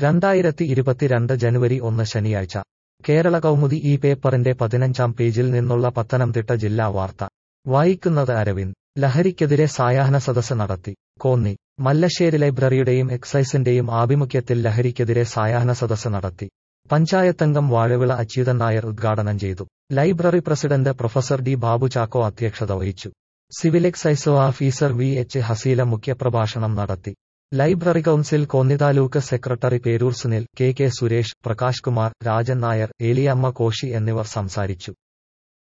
രണ്ടായിരത്തി ഇരുപത്തിരണ്ട് ജനുവരി ഒന്ന് ശനിയാഴ്ച കേരള കൗമുദി ഈ പേപ്പറിന്റെ പതിനഞ്ചാം പേജിൽ നിന്നുള്ള പത്തനംതിട്ട ജില്ലാ വാർത്ത വായിക്കുന്നത് അരവിന്ദ് ലഹരിക്കെതിരെ സായാഹ്ന സദസ് നടത്തി കോന്നി മല്ലശ്ശേരി ലൈബ്രറിയുടെയും എക്സൈസിന്റെയും ആഭിമുഖ്യത്തിൽ ലഹരിക്കെതിരെ സായാഹ്ന സദസ് നടത്തി പഞ്ചായത്തംഗം വാഴവിള അച്യുതൻ നായർ ഉദ്ഘാടനം ചെയ്തു library president professor D Babu Chacko അധ്യക്ഷത വഹിച്ചു civil excise officer V H Haseela മുഖ്യപ്രഭാഷണം നടത്തി library council Konni taluk secretary Perur Sunil K K Suresh Prakash Kumar Rajan Nair Eliyamma Koshy എന്നിവർ സംസാരിച്ചു